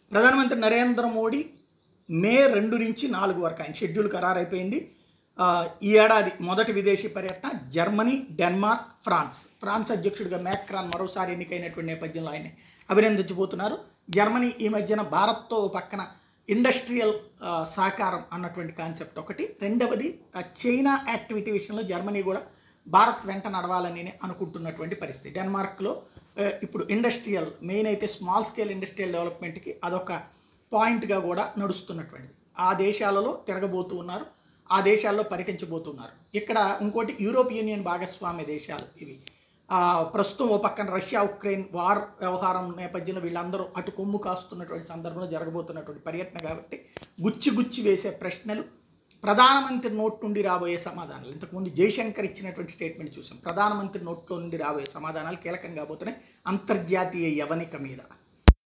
ప్రధానమంత్రి నరేంద్ర మోడీ మే రెండు నుంచి నాలుగు వరకు ఆయన షెడ్యూల్ ఖరారైపోయింది ఆ, ఈ ఏడాది మొదటి విదేశీ పర్యటన జర్మనీ డెన్మార్క్ ఫ్రాన్స్ ఫ్రాన్స్ అధ్యక్షుడిగా మ్యాక్రాన్ మరోసారి ఎన్నికైనటువంటి నేపథ్యంలో ఆయన అభినందించబోతున్నారు జర్మనీ ఈ మధ్యన భారత్తో ఓ పక్కన ఇండస్ట్రియల్ ఆ, సహకారం అన్నటువంటి కాన్సెప్ట్ ఒకటి రెండవది ఆ, చైనా యాక్టివిటీ విషయంలో జర్మనీ కూడా భారత్ వెంట నడవాలని అనుకుంటున్నటువంటి పరిస్థితి డెన్మార్క్లో ఆ, ఇప్పుడు ఇండస్ట్రియల్ మెయిన్ అయితే స్మాల్ స్కేల్ ఇండస్ట్రియల్ డెవలప్మెంట్కి అదొక పాయింట్గా కూడా నడుస్తున్నటువంటిది ఆ దేశాలలో తిరగబోతూ ఉన్నారు ఆ దేశాల్లో పర్యటించబోతున్నారు ఇక్కడ ఇంకోటి యూరోప్ యూనియన్ భాగస్వామ్య దేశాలు ఇవి ఆ, ప్రస్తుతం ఓ పక్కన రష్యా ఉక్రెయిన్ వార్ వ్యవహారం నేపథ్యంలో వీళ్ళందరూ అటు కొమ్ము కాస్తున్నటువంటి సందర్భంలో జరగబోతున్నటువంటి పర్యటన కాబట్టి గుచ్చి గుచ్చి వేసే ప్రశ్నలు ప్రధానమంత్రి నోట్ నుండి రాబోయే సమాధానాలు ఇంతకుముందు జయశంకర్ ఇచ్చినటువంటి స్టేట్మెంట్ చూసాం ప్రధానమంత్రి నోట్లో నుండి రాబోయే సమాధానాలు కీలకంగా పోతున్నాయి అంతర్జాతీయ యవనిక మీద